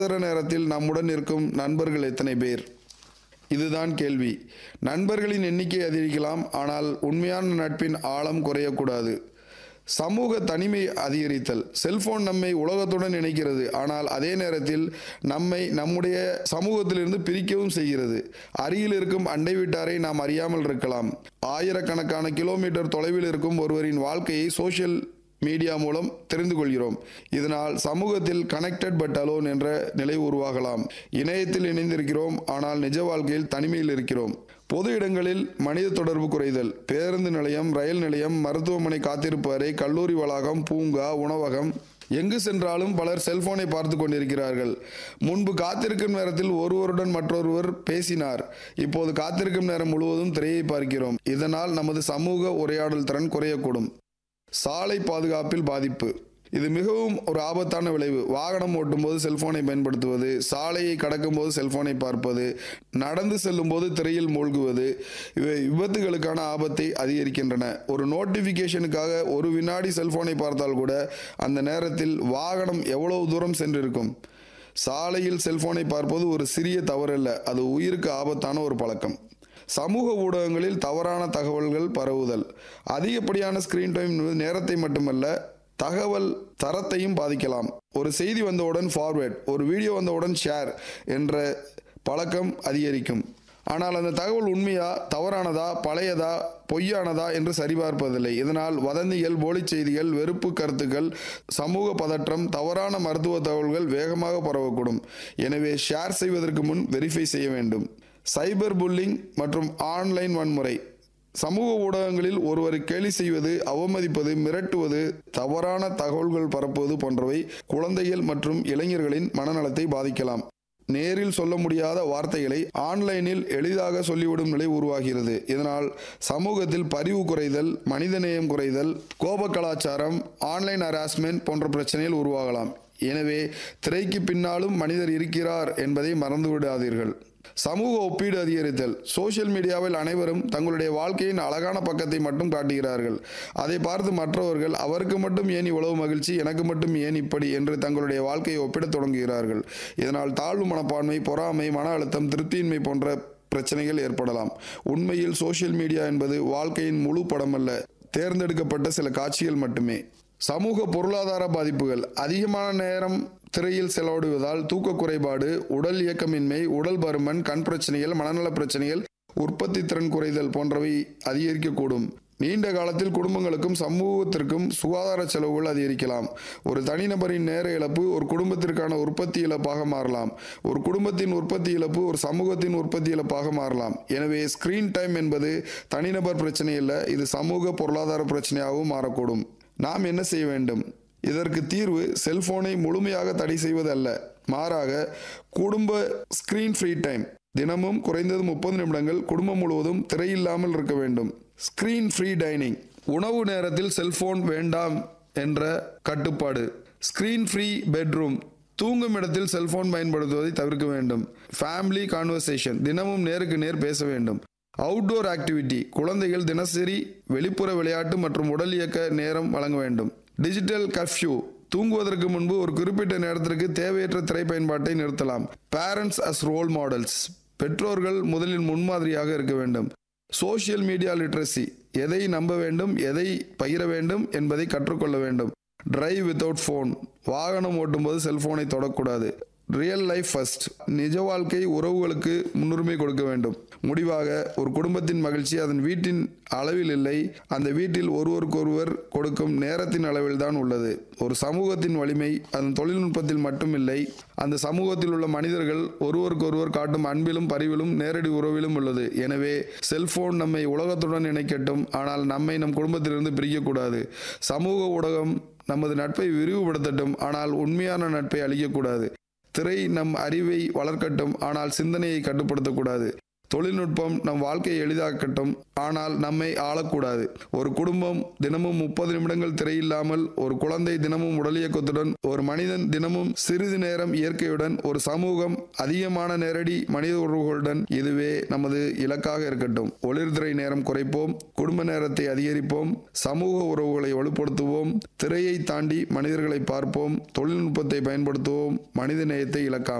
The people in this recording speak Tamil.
அவசர நேரத்தில் நம்முடன் இருக்கும் நண்பர்கள் எத்தனை பேர் இதுதான் கேள்வி நண்பர்களின் எண்ணிக்கை அதிகரிக்கலாம் ஆனால் உண்மையான நட்பின் ஆழம் குறையக்கூடாது சமூக தனிமை அதிகரித்தல் செல்போன் நம்மை உலகத்துடன் இணைக்கிறது ஆனால் அதே நேரத்தில் நம்மை நம்முடைய சமூகத்திலிருந்து பிரிக்கவும் செய்கிறது அருகில் இருக்கும் அண்டை வீட்டாரை நாம் அறியாமல் இருக்கலாம் ஆயிரக்கணக்கான கிலோமீட்டர் தொலைவில் இருக்கும் ஒருவரின் வாழ்க்கையை சோஷியல் மீடியா மூலம் தெரிந்து கொள்கிறோம் இதனால் சமூகத்தில் கனெக்டட் பட் அலோன் என்ற நிலை உருவாகலாம் இணையத்தில் இணைந்திருக்கிறோம் ஆனால் நிஜ வாழ்க்கையில் தனிமையில் இருக்கிறோம் பொது இடங்களில் மனித தொடர்பு குறைதல் பேருந்து நிலையம் ரயில் நிலையம் மருத்துவமனை காத்திருப்பு அறை கல்லூரி வளாகம் பூங்கா உணவகம் எங்கு சென்றாலும் பலர் செல்போனை பார்த்து கொண்டிருக்கிறார்கள் முன்பு காத்திருக்கும் நேரத்தில் ஒருவருடன் மற்றொருவர் பேசினார் இப்போது காத்திருக்கும் நேரம் முழுவதும் திரையை பார்க்கிறோம் இதனால் நமது சமூக உரையாடல் திறன் குறையக்கூடும் சாலை பாதுகாப்பில் பாதிப்பு இது மிகவும் ஒரு ஆபத்தான விளைவு வாகனம் ஓட்டும்போது செல்போனை பயன்படுத்துவது சாலையை கடக்கும்போது செல்போனை பார்ப்பது நடந்து செல்லும்போது திரையில் மூழ்குவது இவை விபத்துகளுக்கான ஆபத்தை அதிகரிக்கின்றன ஒரு நோட்டிஃபிகேஷனுக்காக ஒரு வினாடி செல்போனை பார்த்தால் கூட அந்த நேரத்தில் வாகனம் எவ்வளவு தூரம் சென்றிருக்கும் சாலையில் செல்போனை பார்ப்பது ஒரு சிறிய தவறல்ல அது உயிருக்கு ஆபத்தான ஒரு பழக்கம் சமூக ஊடகங்களில் தவறான தகவல்கள் பரவுதல் அதிகப்படியான ஸ்கிரீன் டைம் என்பது நேரத்தை மட்டுமல்ல தகவல் தரத்தையும் பாதிக்கலாம் ஒரு செய்தி வந்தவுடன் ஃபார்வேர்ட் ஒரு வீடியோ வந்தவுடன் ஷேர் என்ற பழக்கம் அதிகரிக்கும் ஆனால் அந்த தகவல் உண்மையா தவறானதா பழையதா பொய்யானதா என்று சரிபார்ப்பதில்லை இதனால் வதந்திகள் போலிச் செய்திகள் வெறுப்பு கருத்துக்கள் சமூக பதற்றம் தவறான மருத்துவ தகவல்கள் வேகமாக பரவக்கூடும் எனவே ஷேர் செய்வதற்கு முன் வெரிஃபை செய்ய வேண்டும் சைபர் புல்லிங் மற்றும் ஆன்லைன் வன்முறை சமூக ஊடகங்களில் ஒருவரை கேலி செய்வது அவமதிப்பது மிரட்டுவது தவறான தகவல்கள் பரப்புவது போன்றவை குழந்தைகள் மற்றும் இளைஞர்களின் மனநலத்தை பாதிக்கலாம் நேரில் சொல்ல முடியாத வார்த்தைகளை ஆன்லைனில் எளிதாக சொல்லிவிடும் நிலை உருவாகிறது இதனால் சமூகத்தில் பரிவு குறைதல் மனிதநேயம் குறைதல் கோப கலாச்சாரம் ஆன்லைன் ஹராஸ்மெண்ட் போன்ற பிரச்சனைகள் உருவாகலாம் எனவே திரைக்கு பின்னாலும் மனிதர் இருக்கிறார் என்பதை மறந்துவிடாதீர்கள் சமூக ஒப்பீடு அதிகரித்தல் சோஷியல் மீடியாவில் அனைவரும் தங்களுடைய வாழ்க்கையின் அழகான பக்கத்தை மட்டும் காட்டுகிறார்கள் அதை பார்த்து மற்றவர்கள் அவருக்கு மட்டும் ஏன் இவ்வளவு மகிழ்ச்சி எனக்கு மட்டும் ஏன் இப்படி என்று தங்களுடைய வாழ்க்கையை ஒப்பிடத் தொடங்குகிறார்கள் இதனால் தாழ்வு மனப்பான்மை பொறாமை மன அழுத்தம் திருப்தியின்மை போன்ற பிரச்சனைகள் ஏற்படலாம் உண்மையில் சோஷியல் மீடியா என்பது வாழ்க்கையின் முழு படமல்ல தேர்ந்தெடுக்கப்பட்ட சில காட்சிகள் மட்டுமே சமூக பொருளாதார பாதிப்புகள் அதிகமான நேரம் திரையில் செலவிடுவதால் தூக்க குறைபாடு உடல் இயக்கமின்மை உடல் பருமன் கண் பிரச்சனைகள் மனநல பிரச்சனைகள் உற்பத்தி திறன் குறைதல் போன்றவை அதிகரிக்கக்கூடும் நீண்ட காலத்தில் குடும்பங்களுக்கும் சமூகத்திற்கும் சுகாதார செலவுகள் அதிகரிக்கலாம் ஒரு தனிநபரின் நேர இழப்பு ஒரு குடும்பத்திற்கான உற்பத்தி இழப்பாக மாறலாம் ஒரு குடும்பத்தின் உற்பத்தி இழப்பு ஒரு சமூகத்தின் உற்பத்தி இழப்பாக மாறலாம் எனவே ஸ்கிரீன் டைம் என்பது தனிநபர் பிரச்சனை அல்ல இது சமூக பொருளாதார பிரச்சனையாகவும் மாறக்கூடும் நாம் என்ன செய்ய வேண்டும் இதற்கு தீர்வு செல்போனை முழுமையாக தடை செய்வது அல்ல மாறாக குடும்ப ஸ்கிரீன் ஃப்ரீ டைம் தினமும் குறைந்தது முப்பது நிமிடங்கள் குடும்பம் முழுவதும் திரையில்லாமல் இருக்க வேண்டும் ஸ்கிரீன் ஃப்ரீ டைனிங் உணவு நேரத்தில் செல்போன் வேண்டாம் என்ற கட்டுப்பாடு ஸ்கிரீன் ஃப்ரீ பெட்ரூம் தூங்கும் இடத்தில் செல்போன் பயன்படுத்துவதை தவிர்க்க வேண்டும் ஃபேமிலி கான்வர்சேஷன் தினமும் நேருக்கு நேர் பேச வேண்டும் அவுட்டோர் ஆக்டிவிட்டி குழந்தைகள் தினசரி வெளிப்புற விளையாட்டு மற்றும் உடல் இயக்க நேரம் வழங்க வேண்டும் டிஜிட்டல் கர்ஃப்யூ தூங்குவதற்கு முன்பு ஒரு குறிப்பிட்ட நேரத்திற்கு தேவையற்ற திரை பயன்பாட்டை நிறுத்தலாம் பேரண்ட்ஸ் அஸ் ரோல் மாடல்ஸ் பெற்றோர்கள் முதலில் முன்மாதிரியாக இருக்க வேண்டும் சோஷியல் மீடியா லிட்ரஸி எதை நம்ப வேண்டும் எதை பகிர வேண்டும் என்பதை கற்றுக்கொள்ள வேண்டும் டிரைவ் வித்தவுட் ஃபோன் வாகனம் ஓட்டும்போது செல்போனை தொடக்கூடாது ரியல் லைஃப் ஃபர்ஸ்ட் நிஜ வாழ்க்கை உறவுகளுக்கு முன்னுரிமை கொடுக்க வேண்டும் முடிவாக ஒரு குடும்பத்தின் மகிழ்ச்சி அதன் வீட்டின் அளவில் இல்லை அந்த வீட்டில் ஒருவருக்கொருவர் கொடுக்கும் நேரத்தின் அளவில் தான் உள்ளது ஒரு சமூகத்தின் வலிமை அதன் தொழில்நுட்பத்தில் மட்டும் இல்லை அந்த சமூகத்தில் உள்ள மனிதர்கள் ஒருவருக்கொருவர் காட்டும் அன்பிலும் பரிவிலும் நேரடி உறவிலும் உள்ளது எனவே செல்போன் நம்மை உலகத்துடன் இணைக்கட்டும் ஆனால் நம்மை நம் குடும்பத்திலிருந்து பிரிக்கக்கூடாது சமூக ஊடகம் நமது நட்பை விரிவுபடுத்தட்டும் ஆனால் உண்மையான நட்பை அழிக்கக்கூடாது திரை நம் அறிவை வளர்க்கட்டும் ஆனால் சிந்தனையை கட்டுப்படுத்தக்கூடாது தொழில்நுட்பம் நம் வாழ்க்கையை எளிதாக்கட்டும் ஆனால் நம்மை ஆளக்கூடாது ஒரு குடும்பம் தினமும் முப்பது நிமிடங்கள் திரையில்லாமல் ஒரு குழந்தை தினமும் உடல் இயக்கத்துடன் ஒரு மனிதன் தினமும் சிறிது நேரம் இயற்கையுடன் ஒரு சமூகம் அதிகமான நேரடி மனித உறவுகளுடன் இதுவே நமது இலக்காக இருக்கட்டும் ஒளிர்திரை நேரம் குறைப்போம் குடும்ப நேரத்தை அதிகரிப்போம் சமூக உறவுகளை வலுப்படுத்துவோம் திரையை தாண்டி மனிதர்களை பார்ப்போம் தொழில்நுட்பத்தை பயன்படுத்துவோம் மனித நேயத்தை இழக்காமல்